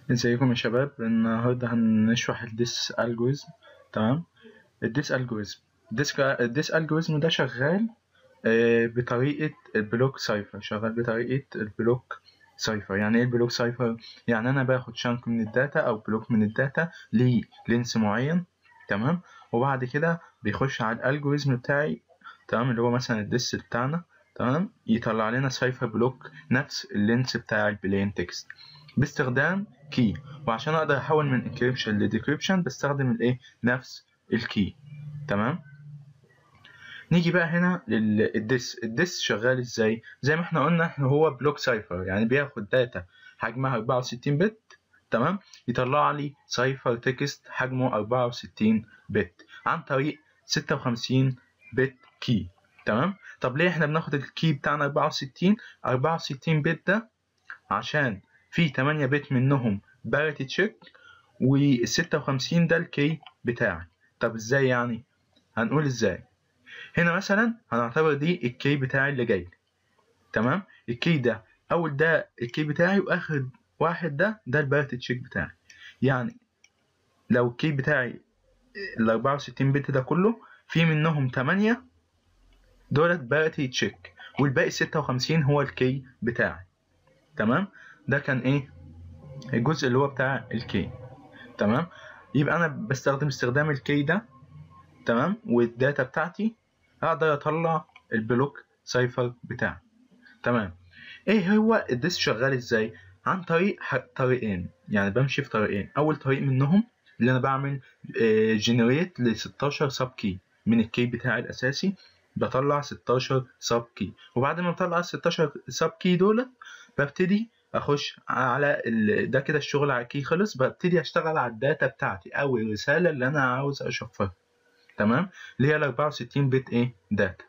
ازيكم يا شباب النهارده هنشرح الديس الجوريزم تمام الديس الجوريزم الديس الجوريزم ده شغال آه، بطريقة البلوك سايفر شغال بطريقة البلوك سايفر يعني ايه البلوك سايفر يعني انا باخد شنك من الداتا او بلوك من الداتا ليه لينس معين تمام وبعد كده بيخش على الالجوريزم بتاعي تمام اللي هو مثلا الديس بتاعنا تمام يطلع لنا سايفر بلوك نفس اللينس بتاع البلين تكست باستخدام كي وعشان اقدر احول من انكريبشن لديكريبشن بستخدم الايه نفس الكي تمام نيجي بقى هنا للديس الديس شغال ازاي زي ما احنا قلنا احنا هو بلوك سايفر يعني بياخد داتا حجمها 64 بت تمام يطلع لي سايفر تكست حجمه 64 بت عن طريق 56 بت كي تمام طب ليه احنا بناخد الكي بتاعنا 64 64 بت ده عشان في 8 بت منهم باريتي تشيك وال 56 ده الكي بتاعي طب ازاي يعني هنقول ازاي هنا مثلا هنعتبر دي الكي بتاعي اللي جاي تمام الكي ده اول ده الكي بتاعي واخر واحد ده ده الباريتي تشيك بتاعي يعني لو الكي بتاعي ال 64 بت ده كله في منهم 8 دولت باريتي تشيك والباقي 56 هو الكي بتاعي تمام ده كان ايه الجزء اللي هو بتاع الكي تمام يبقى انا بستخدم استخدام الكي ده تمام والداتا بتاعتي اقدر اطلع البلوك سايفر بتاعي تمام ايه هو الديس شغال ازاي عن طريق طريقين يعني بمشي في طريقين اول طريق منهم اللي انا بعمل جنريت ل 16 سب كي من الكي بتاعي الاساسي بطلع 16 سب كي وبعد ما بطلع ال 16 سب كي دول ببتدي اخش على ال... ده كده الشغل على الكي خلص ببتدي اشتغل على الداتا بتاعتي او الرساله اللي انا عاوز اشفرها تمام اللي هي ال 64 بت ايه داتا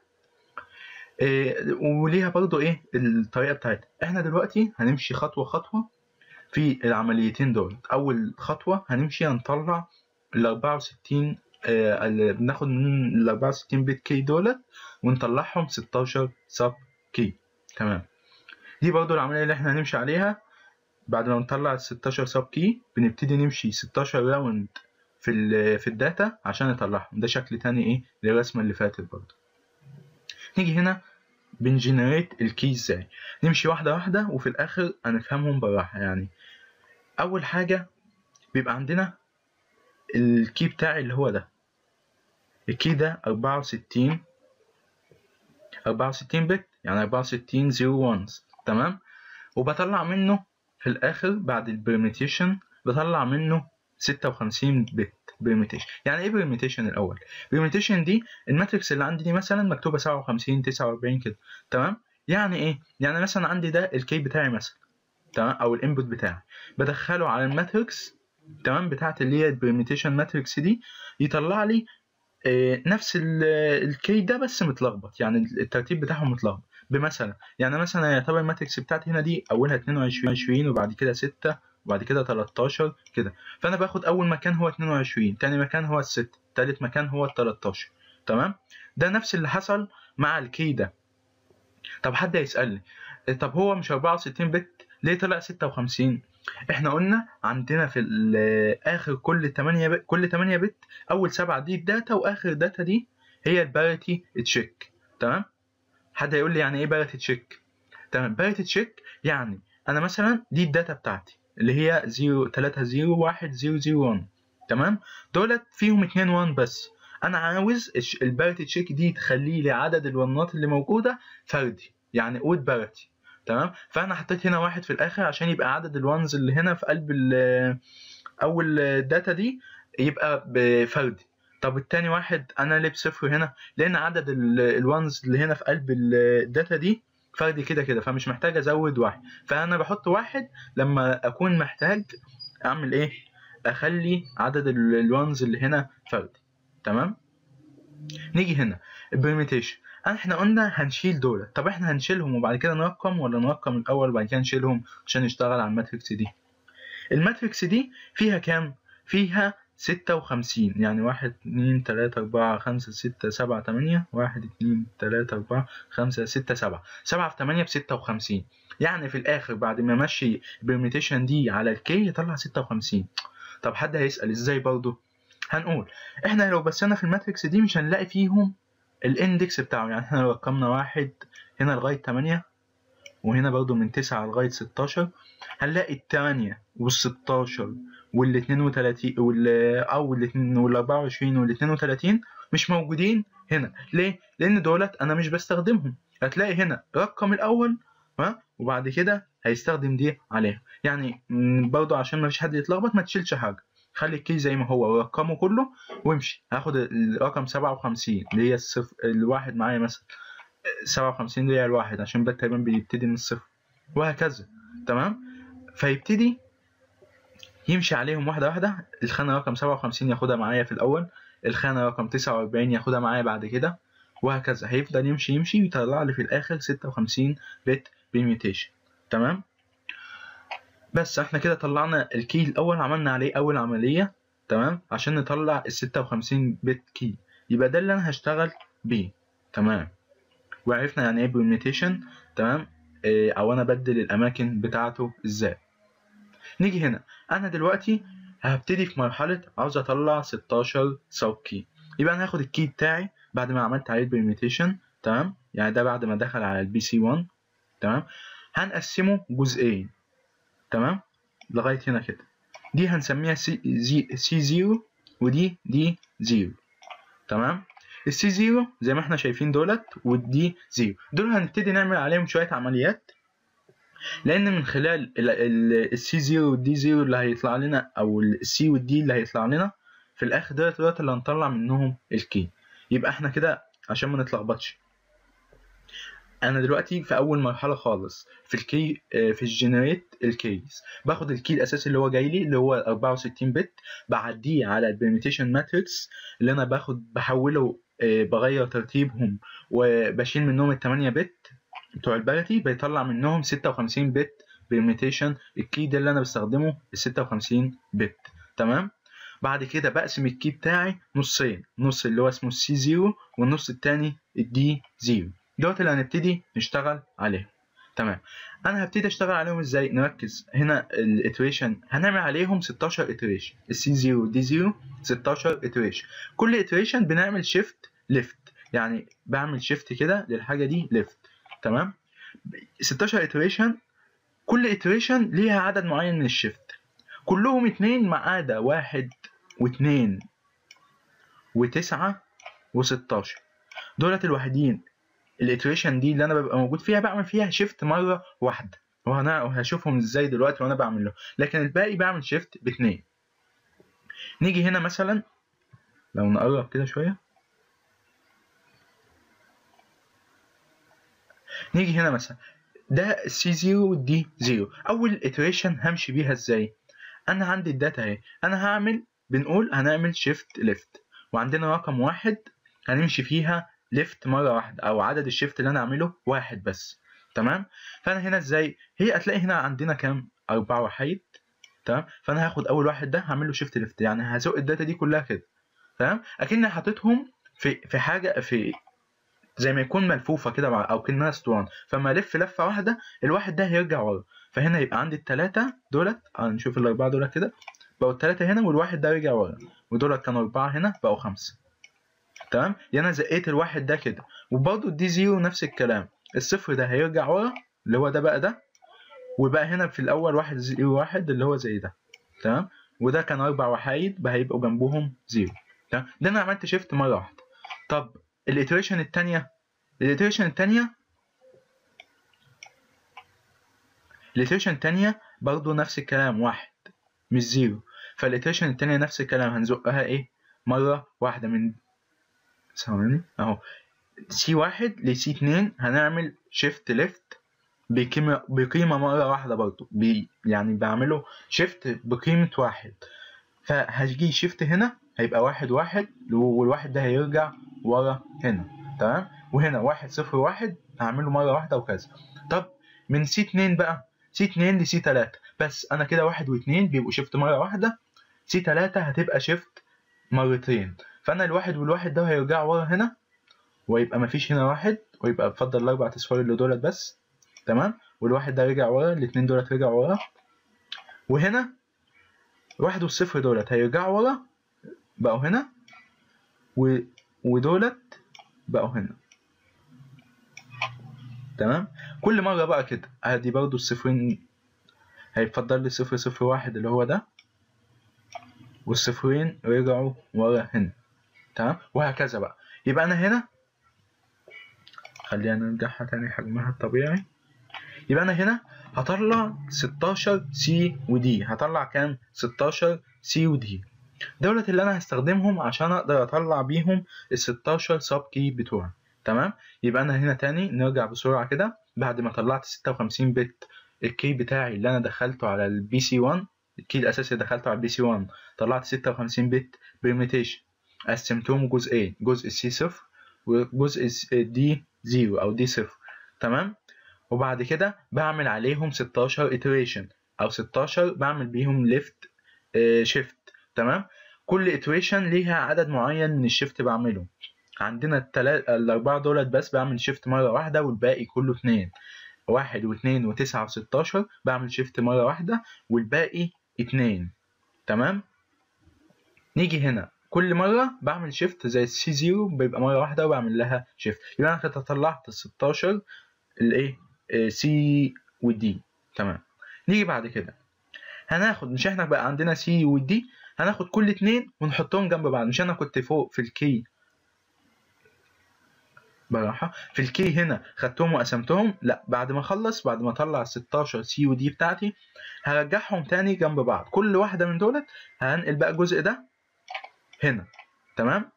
إيه وليها برضو ايه الطريقه بتاعتها احنا دلوقتي هنمشي خطوه خطوه في العمليتين دول اول خطوه هنمشي هنطلع ال 64 آه اللي بناخد من ال 64 بت كي دولت ونطلعهم 16 سب كي تمام دي برضو العملية اللي احنا هنمشي عليها بعد ما نطلع ال 16 سب كي بنبتدي نمشي 16 راوند في ال في الداتا عشان نطلعهم ده شكل تاني ايه للرسمة اللي فاتت برضو نيجي هنا بنجنريت الكي ازاي نمشي واحدة واحدة وفي الآخر هنفهمهم بالراحة يعني أول حاجة بيبقى عندنا الكي بتاعي اللي هو ده الكي ده 64 64 بت يعني 64 0 1 تمام وبطلع منه في الاخر بعد البرميتيشن بطلع منه 56 بت برميتيشن يعني ايه برميتيشن الاول برميتيشن دي الماتريكس اللي عندي دي مثلا مكتوبه 57 49 كده تمام يعني ايه يعني مثلا عندي ده الكي بتاعي مثلا تمام او الانبوت بتاعي بدخله على الماتريكس تمام بتاعت اللي هي البرميتيشن ماتريكس دي يطلع لي آه نفس الكي ده بس متلخبط يعني الترتيب بتاعهم متلخبط بمثلا يعني مثلا يعتبر الماتريكس بتاعتي هنا دي اولها 22 20 وبعد كده 6 وبعد كده 13 كده فانا باخد اول مكان هو 22 تاني مكان هو الستة تالت مكان هو ال 13 تمام ده نفس اللي حصل مع الكي ده طب حد هيسألني طب هو مش 64 بت ليه طلع 56 احنا قلنا عندنا في اخر كل 8 بت كل 8 بت اول 7 دي الداتا واخر داتا دي هي الباريتي تشيك تمام حد هيقول لي يعني ايه باريتي تشيك تمام باريتي تشيك يعني انا مثلا دي الداتا بتاعتي اللي هي 0 3 0 1 0 0 1 تمام دولت فيهم 2 1 بس انا عاوز الباريتي تشيك دي تخلي لي عدد الونات اللي موجوده فردي يعني اود باريتي تمام فانا حطيت هنا واحد في الاخر عشان يبقى عدد الوانز اللي هنا في قلب اول الداتا دي يبقى بفردي طب التاني واحد انا ليه بصفر هنا لان عدد الوانز اللي هنا في قلب الداتا دي فردي كده كده فمش محتاج ازود واحد فانا بحط واحد لما اكون محتاج اعمل ايه اخلي عدد الوانز اللي هنا فردي تمام نيجي هنا البرميتيشن احنا قلنا هنشيل دول طب احنا هنشيلهم وبعد كده نرقم ولا نرقم الاول وبعد كده نشيلهم عشان نشتغل على الماتريكس دي الماتريكس دي فيها كام فيها ستة وخمسين يعني واحد اتنين تلاتة أربعة خمسة ستة سبعة تمانية واحد اتنين تلاتة أربعة خمسة ستة سبعة سبعة في تمانية بستة وخمسين يعني في الاخر بعد ما امشي البرميتيشن دي على الكي يطلع 56 طب حد هيسال ازاي برضه هنقول احنا لو بصينا في الماتريكس دي مش هنلاقي فيهم الاندكس بتاعه يعني احنا لو رقمنا واحد هنا لغايه 8 وهنا برضو من 9 لغايه 16 هنلاقي ال 8 وال 16 وال 32 وال او ال وال 24 وال 32 مش موجودين هنا ليه؟ لان دولت انا مش بستخدمهم هتلاقي هنا رقم الاول ها وبعد كده هيستخدم دي عليها يعني برضو عشان ما فيش حد يتلخبط ما تشيلش حاجه خلي الكي زي ما هو ورقمه كله وامشي هاخد الرقم 57 اللي هي الصفر الواحد معايا مثلا 57 دي هي الواحد عشان ده تقريبا بيبتدي من الصفر وهكذا تمام فيبتدي يمشي عليهم واحدة واحدة الخانة رقم 57 ياخدها معايا في الأول الخانة رقم 49 ياخدها معايا بعد كده وهكذا هيفضل يمشي يمشي ويطلع لي في الآخر 56 بت بميوتيشن تمام بس احنا كده طلعنا الكي الأول عملنا عليه أول عملية تمام عشان نطلع ال 56 بت كي يبقى ده اللي أنا هشتغل بيه تمام وعرفنا يعني ايه برميتيشن تمام إيه او انا بدل الاماكن بتاعته ازاي نيجي هنا انا دلوقتي هبتدي في مرحله عاوز اطلع 16 سب كي يبقى انا هاخد الكي بتاعي بعد ما عملت عليه برميتيشن تمام يعني ده بعد ما دخل على البي سي 1 تمام هنقسمه جزئين تمام لغايه هنا كده دي هنسميها سي زي سي 0 ودي دي 0 تمام السي 0 زي ما احنا شايفين دولت والدي 0 دول هنبتدي نعمل عليهم شويه عمليات لان من خلال السي 0 والدي 0 اللي هيطلع لنا او السي والدي اللي هيطلع لنا في الاخر دولت دولت اللي هنطلع منهم الكي يبقى احنا كده عشان ما نتلخبطش انا دلوقتي في اول مرحله خالص في الكي في الجنريت الكيز باخد الكي الاساسي اللي هو جاي لي اللي هو 64 بت بعديه على البرميتيشن ماتريكس اللي انا باخد بحوله بغير ترتيبهم وبشيل منهم ال 8 بت بتوع الباريتي بيطلع منهم 56 بت برميتيشن الكي ده اللي انا بستخدمه ال 56 بت تمام بعد كده بقسم الكي بتاعي نصين نص اللي هو اسمه السي 0 والنص التاني الدي 0 دوت اللي هنبتدي نشتغل عليهم تمام انا هبتدي اشتغل عليهم ازاي نركز هنا الاتريشن هنعمل عليهم 16 اتريشن السي 0 دي 0 16 اتريشن كل اتريشن بنعمل شيفت ليفت يعني بعمل شيفت كده للحاجه دي ليفت تمام 16 اتريشن كل اتريشن ليها عدد معين من الشيفت كلهم اتنين ما عدا واحد واتنين وتسعة وستاشر دولت الوحيدين الاتريشن دي اللي انا ببقى موجود فيها بعمل فيها شيفت مره واحده وهشوفهم ازاي دلوقتي وانا بعمله لكن الباقي بعمل شيفت باتنين نيجي هنا مثلا لو نقرب كده شويه نيجي هنا مثلا ده السي 0 والدي 0 اول iteration همشي بيها ازاي انا عندي الداتا اهي انا هعمل بنقول هنعمل شيفت ليفت وعندنا رقم واحد هنمشي فيها ليفت مره واحده او عدد الشيفت اللي انا اعمله واحد بس تمام فانا هنا ازاي هي هتلاقي هنا عندنا كام اربعة وحيد تمام فانا هاخد اول واحد ده هعمل له شيفت ليفت يعني هزق الداتا دي كلها كده تمام اكني حاططهم في في حاجه في زي ما يكون ملفوفه كده مع او كانها اسطوانه فما الف لفه واحده الواحد ده هيرجع ورا فهنا يبقى عندي الثلاثه دولت نشوف الاربعه دولت كده بقوا الثلاثه هنا والواحد ده رجع ورا ودولت كانوا اربعه هنا بقوا خمسه تمام يعني انا زقيت الواحد ده كده وبرضه الدي زيرو نفس الكلام الصفر ده هيرجع ورا اللي هو ده بقى ده وبقى هنا في الاول واحد زيرو واحد اللي هو زي ده تمام وده كان اربع وحايد بقى هيبقوا جنبهم زيرو تمام ده انا عملت شيفت مره واحده طب الاتريشن التانية الاتريشن التانية الاتريشن التانية برضو نفس الكلام واحد مش زيرو فالاتريشن التانية نفس الكلام هنزقها ايه مرة واحدة من ثواني اهو سي واحد لسي اتنين هنعمل شيفت ليفت بقيمة بقيمة مرة واحدة برضو بي يعني بعمله شيفت بقيمة واحد فهجي شيفت هنا هيبقى واحد واحد والواحد ده هيرجع ورا هنا تمام وهنا واحد صفر واحد هعمله مرة واحدة وكذا طب من سي اتنين بقى سي اتنين لسي تلاتة بس أنا كده واحد واتنين بيبقوا شيفت مرة واحدة سي تلاتة هتبقى شيفت مرتين فأنا الواحد والواحد ده هيرجع ورا هنا ويبقى مفيش هنا واحد ويبقى بفضل الأربع أصفار اللي دولت بس تمام والواحد ده رجع ورا الاتنين دولت رجعوا ورا وهنا واحد والصفر دولت هيرجعوا ورا بقوا هنا و... ودولت بقوا هنا تمام كل مرة بقى كده ادي برضو الصفرين هيفضل لي صفر صفر واحد اللي هو ده والصفرين رجعوا ورا هنا تمام وهكذا بقى يبقى انا هنا خلينا نرجعها تاني حجمها الطبيعي يبقى انا هنا هطلع 16 سي ودي هطلع كام 16 سي ودي دولت اللي انا هستخدمهم عشان اقدر اطلع بيهم ال 16 سب كي بتوعي تمام يبقى انا هنا تاني نرجع بسرعه كده بعد ما طلعت 56 بت الكي بتاعي اللي انا دخلته على البي سي 1 الكي الاساسي اللي دخلته على البي سي 1 طلعت 56 بت بريميتيشن قسمتهم جزئين جزء سي صفر وجزء دي زيرو او دي صفر تمام وبعد كده بعمل عليهم 16 iteration او 16 بعمل بيهم ليفت شيفت تمام كل iteration ليها عدد معين من الشيفت بعمله عندنا التلات الأربعة دولت بس بعمل شيفت مرة واحدة والباقي كله اتنين واحد واتنين وتسعة وستاشر بعمل شيفت مرة واحدة والباقي اتنين تمام نيجي هنا كل مرة بعمل شيفت زي السي زيرو بيبقى مرة واحدة وبعمل لها شيفت يبقى أنا كده طلعت الستاشر الإيه سي ودي تمام نيجي بعد كده هناخد مش احنا بقى عندنا سي ودي هناخد كل اتنين ونحطهم جنب بعض مش انا كنت فوق في الكي براحة في الكي هنا خدتهم وقسمتهم لا بعد ما اخلص بعد ما اطلع 16 سي ودي بتاعتي هرجعهم تاني جنب بعض كل واحدة من دولت هنقل بقى الجزء ده هنا تمام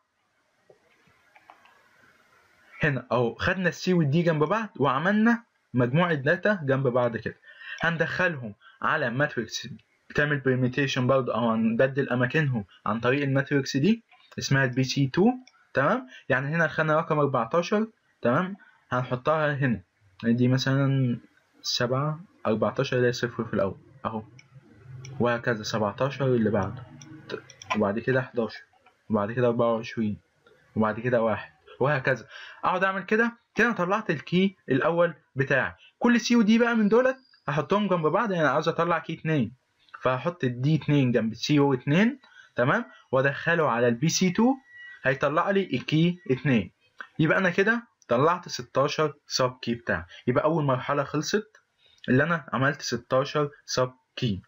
هنا اهو خدنا السي والدي جنب بعض وعملنا مجموعة داتا جنب بعض كده هندخلهم على ماتريكس بتعمل بريميتيشن برضه او هنبدل اماكنهم عن طريق الماتريكس دي اسمها البي سي 2 تمام يعني هنا خدنا رقم 14 تمام هنحطها هنا دي مثلا سبعة 14 اللي هي صفر في الأول أهو وهكذا 17 اللي بعده وبعد كده 11 وبعد كده 24 وبعد كده واحد وهكذا اقعد اعمل كده كده انا طلعت الكي الاول بتاعي كل سي ودي بقى من دولت هحطهم جنب بعض يعني عاوز اطلع كي 2 فهحط الدي 2 جنب السي او 2 تمام وادخله على البي سي 2 هيطلع لي الكي 2 يبقى انا كده طلعت 16 سب كي بتاعي يبقى اول مرحله خلصت اللي انا عملت 16 سب كي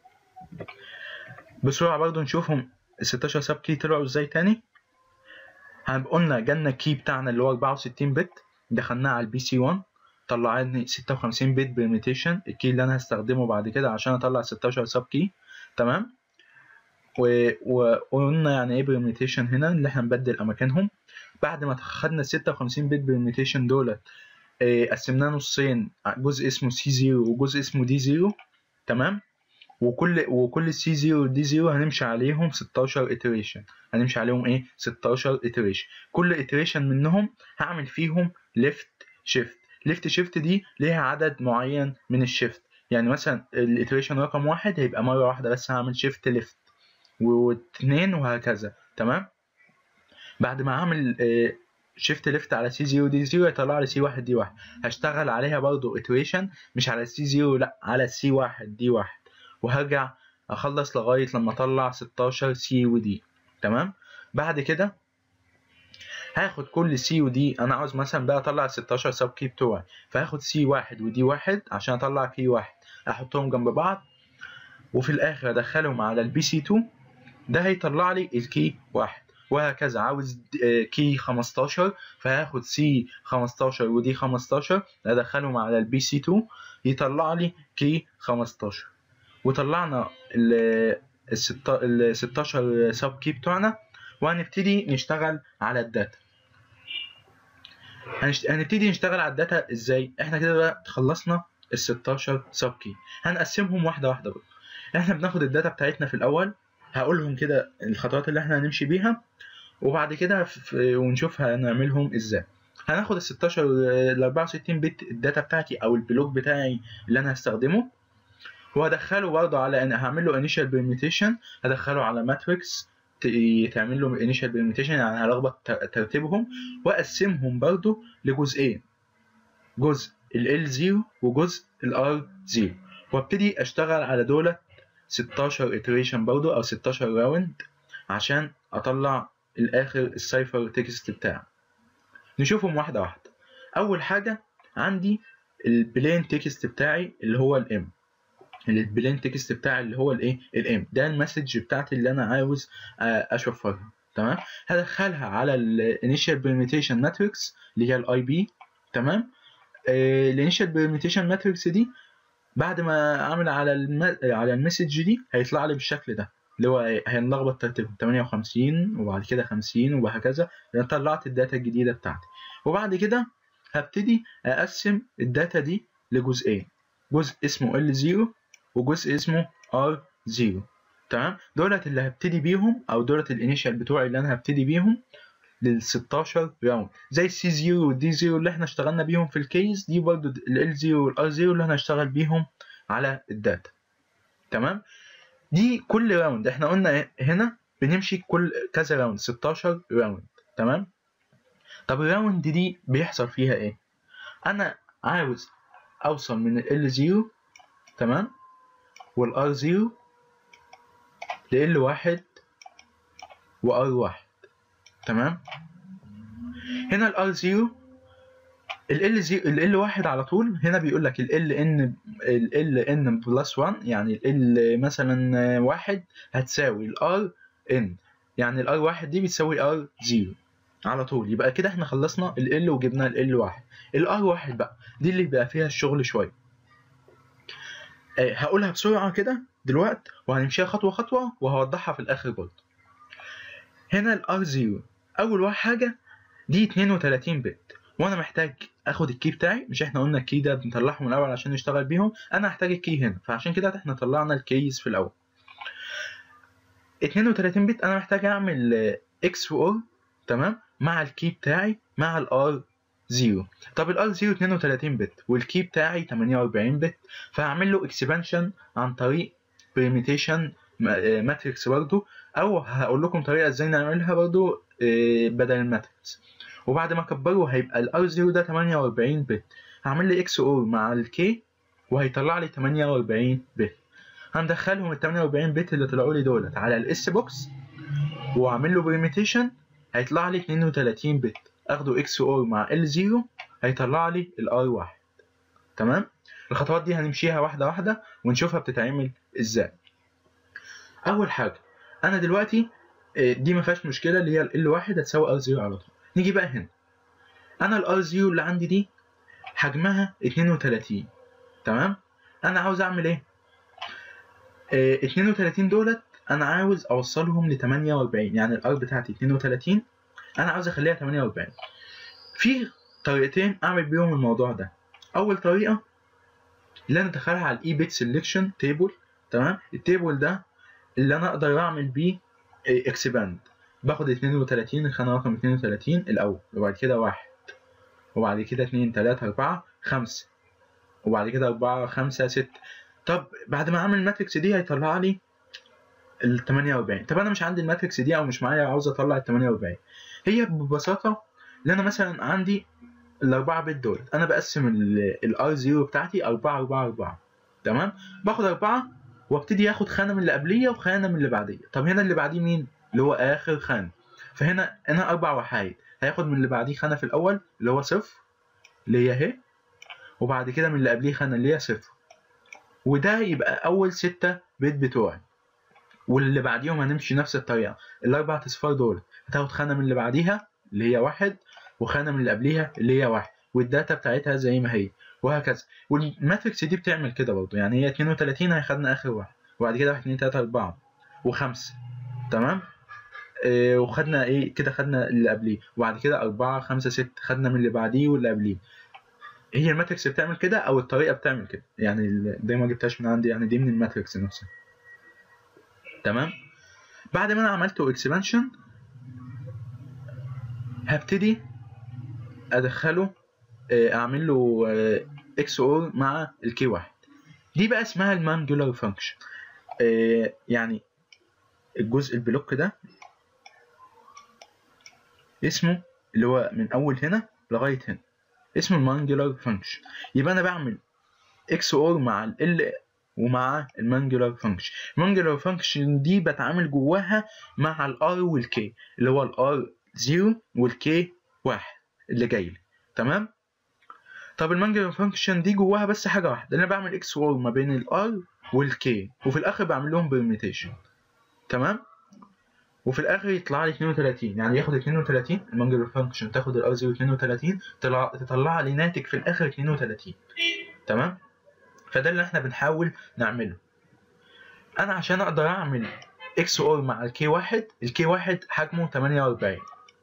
بسرعه برضو نشوفهم ال 16 سب كي طلعوا ازاي تاني هنبقى قلنا جالنا الكي بتاعنا اللي هو 64 بت دخلناه على البي سي 1 طلع لي 56 بت بريميتيشن الكي اللي انا هستخدمه بعد كده عشان اطلع 16 سب كي تمام وقلنا يعني ايه بريميتيشن هنا اللي احنا نبدل اماكنهم بعد ما خدنا 56 بت بريميتيشن دولت إيه قسمناه نصين جزء اسمه سي 0 وجزء اسمه دي 0 تمام وكل وكل سي 0 ودي 0 هنمشي عليهم 16 iteration هنمشي عليهم ايه 16 iteration كل iteration منهم هعمل فيهم left shift left shift دي ليها عدد معين من الشيفت يعني مثلا الiteration رقم واحد هيبقى مرة واحدة بس هعمل shift left واتنين وهكذا تمام بعد ما اعمل شيفت ليفت على سي 0 دي 0 يطلع لي سي 1 دي 1 هشتغل عليها برضو iteration مش على سي 0 لا على سي 1 دي 1 وهرجع اخلص لغايه لما اطلع 16 سي ودي تمام بعد كده هاخد كل سي ودي انا عاوز مثلا بقى اطلع 16 سب كي بتوعي فهاخد سي واحد ودي واحد عشان اطلع كي واحد احطهم جنب بعض وفي الاخر ادخلهم على البي سي 2 ده هيطلع لي الكي واحد وهكذا عاوز كي 15 فهاخد سي 15 ودي 15 ادخلهم على البي سي 2 يطلع لي كي 15 وطلعنا ال 16 سب كي بتوعنا وهنبتدي نشتغل على الداتا هنبتدي نشتغل على الداتا ازاي احنا كده بقى خلصنا ال 16 سب كي هنقسمهم واحده واحده بقى احنا بناخد الداتا بتاعتنا في الاول هقولهم كده الخطوات اللي احنا هنمشي بيها وبعد كده ونشوف هنعملهم ازاي هناخد ال 16 ال 64 بت الداتا بتاعتي او البلوك بتاعي اللي انا هستخدمه وهدخله برضه على ان هعمل له initial permutation هدخله على ماتريكس تعمل له initial permutation يعني هلخبط ترتيبهم واقسمهم برضه لجزئين جزء ال L0 وجزء الار 0 وابتدي اشتغل على دولت 16 iteration برضو او 16 راوند عشان اطلع الاخر السايفر تكست بتاعي نشوفهم واحده واحده اول حاجه عندي البلين تكست بتاعي اللي هو الام البلين تكست بتاعي اللي هو الايه الام ده المسج بتاعتي اللي انا عاوز اشفرها تمام هدخلها على الانيشال بريميتيشن ماتريكس اللي هي الاي بي تمام الانيشال بريميتيشن ماتريكس دي بعد ما اعمل على الم... على المسج دي هيطلع لي بالشكل ده اللي هو هنلخبط ترتيبهم 58 وبعد كده 50 وهكذا لان طلعت الداتا الجديده بتاعتي وبعد كده هبتدي اقسم الداتا دي لجزئين جزء اسمه L0 وجزء اسمه R0 تمام دولت اللي هبتدي بيهم او دولت الانيشال بتوعي اللي انا هبتدي بيهم لل 16 راوند زي السي 0 والدي 0 اللي احنا اشتغلنا بيهم في الكيس دي برضو ال 0 والار 0 اللي انا هشتغل بيهم على الداتا تمام دي كل راوند احنا قلنا هنا بنمشي كل كذا راوند 16 راوند تمام طب الراوند دي بيحصل فيها ايه انا عاوز اوصل من ال 0 تمام والار 0 ل واحد وار واحد تمام هنا الار 0 ال L0 ال L1 على طول هنا بيقول لك ال LN ال LN بلس 1 يعني ال L مثلا واحد هتساوي ال RN يعني ال R1 دي بتساوي R0 على طول يبقى كده احنا خلصنا ال L وجبنا ال L1 ال R1 بقى دي اللي بيبقى فيها الشغل شوية هقولها بسرعة كده دلوقتي وهنمشيها خطوة خطوة وهوضحها في الآخر برضه هنا ال R0 أول حاجة دي 32 بت وانا محتاج اخد الكي بتاعي مش احنا قلنا الكي ده بنطلعهم الاول عشان نشتغل بيهم انا هحتاج الكي هنا فعشان كده احنا طلعنا الكيز في الاول 32 بت انا محتاج اعمل اكس اور تمام مع الكي بتاعي مع الار 0 طب الار 0 32 بت والكي بتاعي 48 بت فهعمل له اكسبانشن عن طريق بريميتيشن ماتريكس برضو او هقول لكم طريقه ازاي نعملها برضو بدل الماتريكس وبعد ما اكبره هيبقى الار 0 ده 48 بت هعمل لي اكس اور مع الكي وهيطلع لي 48 بت هندخلهم ال 48 بت اللي طلعوا لي دولت على الاس بوكس واعمل له بريميتيشن هيطلع لي 32 بت اخده اكس اور مع ال 0 هيطلع لي الار 1 تمام الخطوات دي هنمشيها واحده واحده ونشوفها بتتعمل ازاي اول حاجه انا دلوقتي دي ما فيهاش مشكله اللي هي ال 1 هتساوي ار 0 على طول نيجي بقى هنا انا الار 0 اللي عندي دي حجمها 32 تمام انا عاوز اعمل ايه آه 32 دولت انا عاوز اوصلهم ل 48 يعني الار بتاعتي 32 انا عاوز اخليها 48 في طريقتين اعمل بيهم الموضوع ده اول طريقه اللي انا ادخلها على الاي بيت سيلكشن تيبل تمام التيبل ده اللي انا اقدر اعمل بيه اكسباند باخد 32 الخانة رقم 32 الأول وبعد كده واحد وبعد كده اتنين تلاتة أربعة خمسة وبعد كده أربعة خمسة ستة طب بعد ما أعمل الماتريكس دي هيطلع لي ال 48 طب أنا مش عندي الماتريكس دي أو مش معايا عاوز أطلع ال 48 هي ببساطة اللي أنا مثلا عندي الأربعة بت دول أنا بقسم الار 0 بتاعتي أربعة أربعة أربعة تمام باخد أربعة وابتدي آخد خانة من اللي قبلية وخانة من اللي بعدية طب هنا اللي بعديه مين؟ اللي هو اخر خانه فهنا هنا اربع وحايد هياخد من اللي بعديه خانه في الاول اللي هو صفر اللي هي اهي وبعد كده من اللي قبليه خانه اللي هي صفر وده يبقى اول ستة بيت بتوعي واللي بعديهم هنمشي نفس الطريقه الاربع اصفار دول هتاخد خانه من اللي بعديها اللي هي واحد وخانه من اللي قبليها اللي هي واحد والداتا بتاعتها زي ما هي وهكذا والماتريكس دي بتعمل كده برضه يعني هي 32 هيخدنا اخر واحد وبعد كده 1 2 3 4 وخمسة تمام إيه وخدنا ايه كده خدنا اللي قبليه وبعد كده أربعة خمسة ستة خدنا من اللي بعديه واللي قبليه هي الماتريكس بتعمل كده او الطريقه بتعمل كده يعني دي ما جبتهاش من عندي يعني دي من الماتريكس نفسها تمام بعد ما انا عملته اكسبانشن هبتدي ادخله اعمل له اكس اور مع الكي واحد دي بقى اسمها المانجولار فانكشن يعني الجزء البلوك ده اسمه اللي هو من اول هنا لغايه هنا اسمه المانجولار فانكشن يبقى انا بعمل اكس اور مع ال ومع المانجولار فانكشن المانجولار فانكشن دي بتعامل جواها مع الار والكي اللي هو الار 0 والكي 1 اللي جاي لي تمام طب المانجولار فانكشن دي جواها بس حاجه واحده انا بعمل اكس اور ما بين الار والكي وفي الاخر بعمل لهم برميتيشن تمام وفي الاخر يطلع لي 32 يعني ياخد 32 المانجولار فانكشن تاخد الار 0 32 تطلع تطلع لي ناتج في الاخر 32 تمام فده اللي احنا بنحاول نعمله انا عشان اقدر اعمل اكس اور مع الكي واحد الكي واحد حجمه 48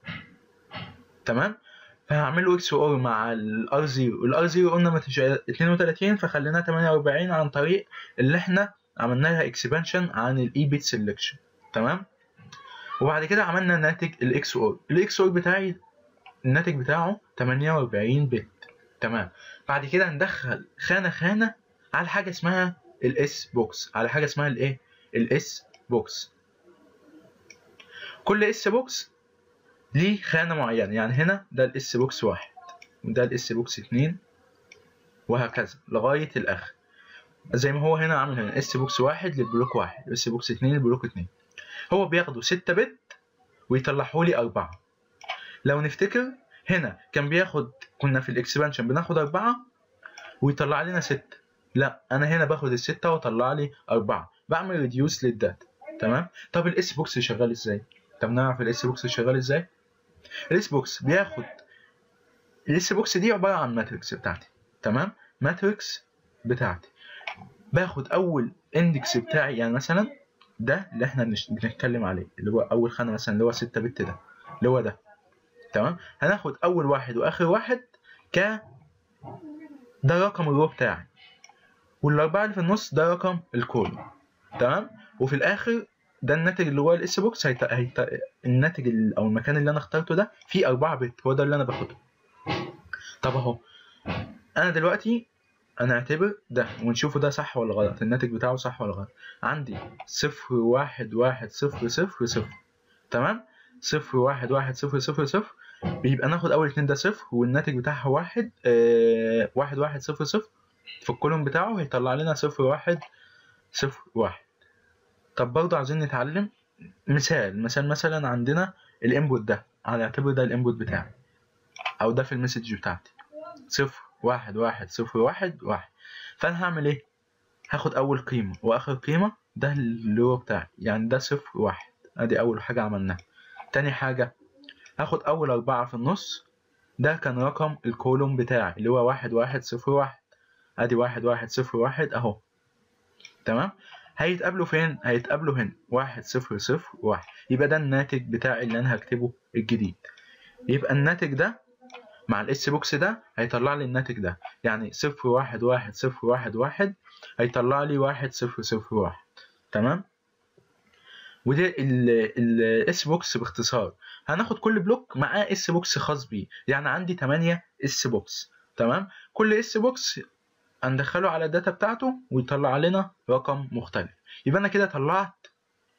تمام فهعمله اكس اور مع الار 0 الار 0 قلنا ما تش... 32 فخليناها 48 عن طريق اللي احنا عملنا لها اكسبانشن عن الاي بيت سيلكشن تمام وبعد كده عملنا ناتج الاكس اور الاكس اور بتاعي الناتج بتاعه 48 بت تمام بعد كده ندخل خانه خانه على حاجه اسمها الاس بوكس على حاجه اسمها الايه الاس بوكس كل اس بوكس ليه خانه معينه يعني هنا ده الاس بوكس واحد وده الاس بوكس اتنين وهكذا لغايه الاخر زي ما هو هنا عامل هنا اس بوكس واحد للبلوك واحد اس بوكس اتنين للبلوك اتنين هو بياخده ستة بت ويطلعوا لي أربعة لو نفتكر هنا كان بياخد كنا في الاكسبانشن بناخد أربعة ويطلع لنا ستة لا أنا هنا باخد الستة وطلع لي أربعة بعمل ريديوس للداتا تمام طب الاس بوكس شغال ازاي طب نعرف الاس بوكس شغال ازاي الاس بوكس بياخد الاس بوكس دي عبارة عن ماتريكس بتاعتي تمام ماتريكس بتاعتي باخد أول اندكس بتاعي يعني مثلا ده اللي احنا بنش- بنتكلم عليه اللي هو اول خانه مثلا اللي هو 6 بت ده اللي هو ده تمام هناخد اول واحد واخر واحد ك ده رقم الرو بتاعي والاربعه اللي في النص ده رقم الكولوم تمام وفي الاخر ده الناتج اللي هو الاس بوكس هيت... هيت... الناتج ال- او المكان اللي انا اخترته ده فيه 4 بت هو ده اللي انا باخده طب اهو انا دلوقتي انا اعتبر ده ونشوفه ده صح ولا غلط الناتج بتاعه صح ولا غلط عندي صفر واحد واحد صفر صفر صفر تمام صفر واحد واحد صفر صفر صفر بيبقى ناخد اول اتنين ده صفر والناتج بتاعها واحد آه واحد واحد صفر صفر في الكولوم بتاعه هيطلع لنا صفر واحد صفر واحد طب برضه عايزين نتعلم مثال مثال مثلا عندنا الانبوت ده على اعتبر ده الانبوت بتاعي او ده في المسج بتاعتي صفر واحد واحد صفر واحد واحد فانا هعمل ايه هاخد اول قيمة واخر قيمة ده اللي هو بتاعي يعني ده صفر واحد ادي اول حاجة عملناها تاني حاجة هاخد اول اربعة في النص ده كان رقم الكولوم بتاعي اللي هو واحد واحد صفر واحد ادي واحد واحد صفر واحد اهو تمام هيتقابلوا فين هيتقابلوا هنا واحد صفر صفر واحد يبقى ده الناتج بتاعي اللي انا هكتبه الجديد يبقى الناتج ده مع الاس بوكس ده هيطلع لي الناتج ده يعني صفر واحد واحد صفر واحد واحد هيطلع لي واحد صفر صفر واحد تمام وده الاس بوكس باختصار هناخد كل بلوك معاه اس بوكس خاص بيه يعني عندي 8 اس بوكس تمام كل اس بوكس هندخله على الداتا بتاعته ويطلع لنا رقم مختلف يبقى انا كده طلعت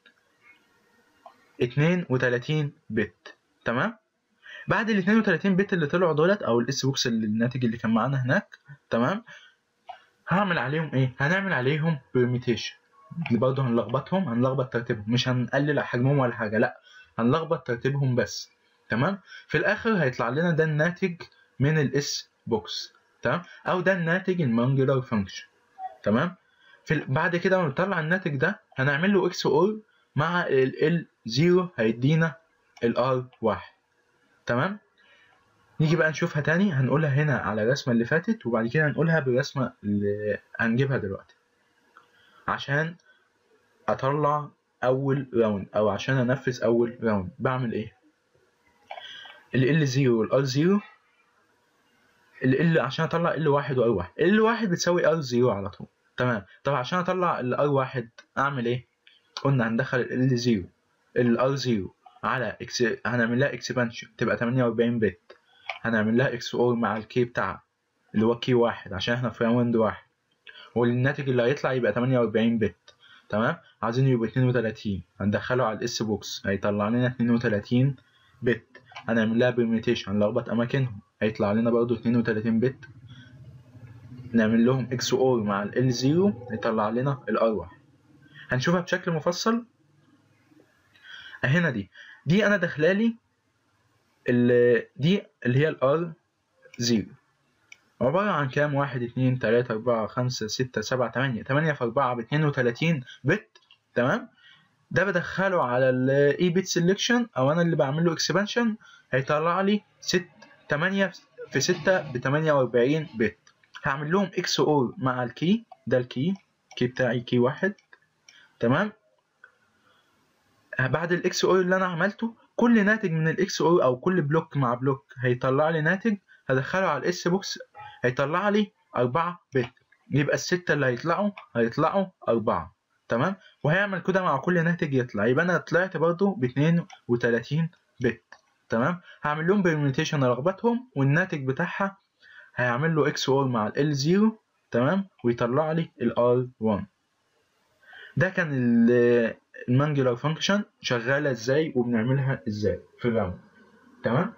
32 بت تمام بعد ال 32 بت اللي طلعوا دولت او الاس بوكس اللي الناتج اللي كان معانا هناك تمام هعمل عليهم ايه هنعمل عليهم permutation اللي برضه هنلخبطهم هنلخبط ترتيبهم مش هنقلل حجمهم ولا حاجه لا هنلخبط ترتيبهم بس تمام في الاخر هيطلع لنا ده الناتج من الاس بوكس تمام او ده الناتج المانجولار فانكشن تمام في ال- بعد كده لما نطلع الناتج ده هنعمل له اكس اور مع ال 0 هيدينا الار 1 تمام نيجي بقى نشوفها تاني هنقولها هنا على الرسمة اللي فاتت وبعد كده هنقولها بالرسمة اللي هنجيبها دلوقتي عشان أطلع أول راوند أو عشان أنفذ أول راوند بعمل إيه؟ ال L0 وال R0 ال L عشان أطلع L1 و R1 L1 بتساوي R0 على طول تمام طب عشان أطلع ال R1 أعمل إيه؟ قلنا هندخل ال L0 ال R0 على إكس هنعمل لها اكسبانشن تبقى 48 بت هنعمل لها اكس اور مع الكي بتاعها اللي هو كي واحد عشان احنا في راوند واحد والناتج اللي هيطلع يبقى 48 بت تمام عايزين يبقى 32 هندخله على الاس بوكس هيطلع لنا 32 بت هنعمل لها برميتيشن هنلخبط اماكنهم هيطلع لنا برضو 32 بت نعمل لهم اكس اور مع ال L0 يطلع لنا الار واحد هنشوفها بشكل مفصل هنا دي دي انا داخلالي ال- دي اللي هي الار 0 عبارة عن كام واحد اتنين تلاتة أربعة خمسة ستة سبعة تمانية تمانية في أربعة باتنين وتلاتين بت تمام ده بدخله على ال E bit selection أو أنا اللي بعمل له expansion هيطلع لي ست تمانية في ستة بتمانية وأربعين بت هعمل لهم اكس اور مع الكي ده الكي الكي بتاعي كي واحد تمام بعد الاكس اور اللي انا عملته كل ناتج من الاكس اور او كل بلوك مع بلوك هيطلع لي ناتج هدخله على الاس بوكس هيطلع لي 4 بت يبقى الستة اللي هيطلعوا هيطلعوا 4 تمام وهيعمل كده مع كل ناتج يطلع يبقى انا طلعت برضو ب 32 بت تمام هعمل لهم برميتيشن رغبتهم والناتج بتاعها هيعمل له اكس اور مع ال 0 تمام ويطلع لي ال R1 ده كان ال- المانجلر فانكشن شغاله ازاي وبنعملها ازاي في الراوند تمام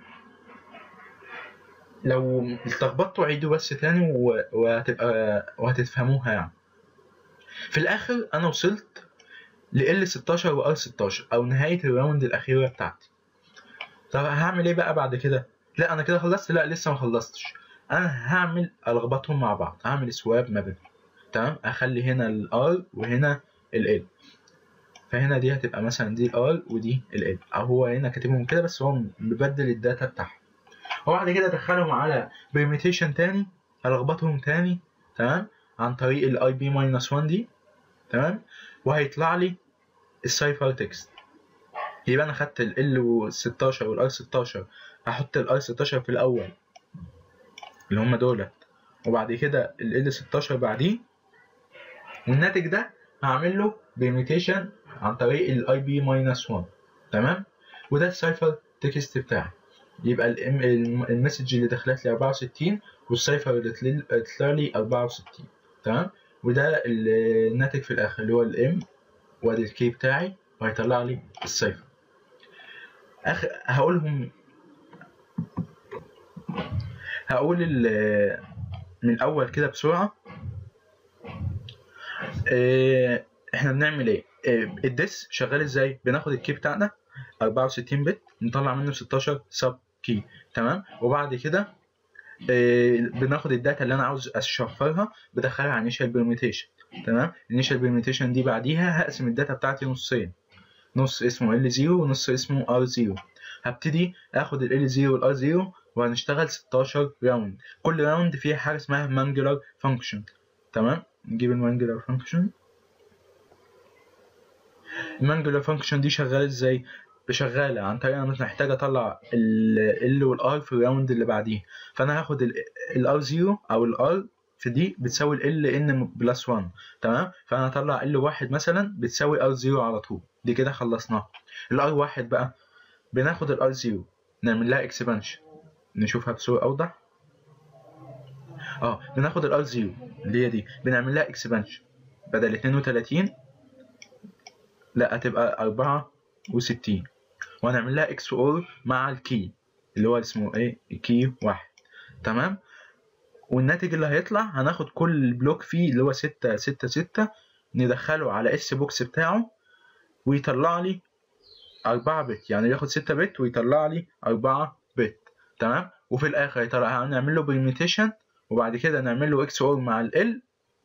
لو اتلخبطتوا عيدوا بس تاني و- وهتبقى وهتفهموها يعني في الاخر انا وصلت ل L16 و R16 او نهايه الراوند الاخيره بتاعتي طب هعمل ايه بقى بعد كده لا انا كده خلصت لا لسه ما خلصتش انا هعمل الخبطهم مع بعض هعمل سواب ما بينهم تمام اخلي هنا ال R وهنا ال L فهنا دي هتبقى مثلا دي ال R ودي ال L او هو هنا كاتبهم كده بس هو مبدل الداتا بتاعهم وبعد كده ادخلهم على permutation تاني هلخبطهم تاني تمام عن طريق الاي بي ماينس 1 دي تمام وهيطلع لي السايفر تكست يبقى انا خدت ال L 16 وال R 16 هحط ال R 16 في الاول اللي هم دولت وبعد كده ال L 16 بعديه والناتج ده هعمل له permutation عن طريق الاي بي ماينس 1 تمام وده السايفر تكست بتاعي يبقى الام المسج اللي دخلت لي 64 والسايفر اللي طل- طلع لي 64 تمام وده الناتج في الاخر اللي هو الام وادي الكي بتاعي وهيطلع لي السايفر اخ هقولهم هقول ال- من الاول كده بسرعه إيه، احنا بنعمل ايه إيه، الديس شغال ازاي بناخد الكي بتاعنا 64 بت نطلع منه 16 سب كي تمام وبعد كده إيه، بناخد الداتا اللي انا عاوز اشفرها بدخلها على initial permutation تمام initial permutation دي بعديها هقسم الداتا بتاعتي نصين نص اسمه L0 ونص اسمه R0 هبتدي اخد ال L0 وال R0 وهنشتغل 16 راوند كل راوند فيها حاجه اسمها مانجلر فانكشن تمام نجيب المانجلر فانكشن المانجلر فانكشن دي شغاله ازاي شغاله عن طريق انا محتاج اطلع ال L وال R في الراوند اللي بعديه فانا هاخد ال R0 او ال R في دي بتساوي ال L N بلس 1 تمام فانا هطلع ال واحد مثلا بتساوي R0 على طول دي كده خلصناها ال R واحد بقى بناخد ال R0 نعمل لها اكسبانشن نشوفها بصورة أوضح اه بناخد ال R0 اللي هي دي بنعمل لها اكسبانشن بدل 32 لا هتبقى 64 وهنعمل لها اكس اور مع الكي اللي هو اسمه ايه الكي واحد تمام والناتج اللي هيطلع هناخد كل بلوك فيه اللي هو ستة ستة ستة ندخله على اس بوكس بتاعه ويطلع لي أربعة بت يعني ياخد ستة بت ويطلع لي أربعة بت تمام وفي الآخر يطلع هنعمل له بريميتيشن وبعد كده نعمل له اكس اور مع ال L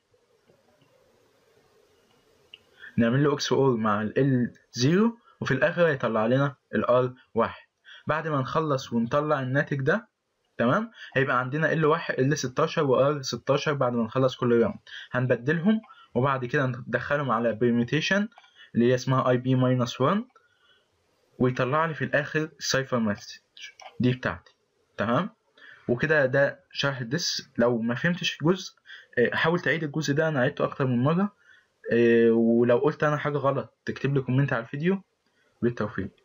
نعمل له اكس اور مع ال L 0 وفي الآخر هيطلع لنا ال R واحد بعد ما نخلص ونطلع الناتج ده تمام هيبقى عندنا ال واحد ال 16 و R 16 بعد ما نخلص كل راوند هنبدلهم وبعد كده ندخلهم على بريميتيشن اللي هي اسمها اي بي ماينس 1 ويطلع لي في الاخر السايفر مسج دي بتاعتي تمام وكده ده شرح الدس لو ما فهمتش جزء آه، حاول تعيد الجزء ده انا عيدته اكتر من مره آه، ولو قلت انا حاجه غلط تكتب لي كومنت على الفيديو بالتوفيق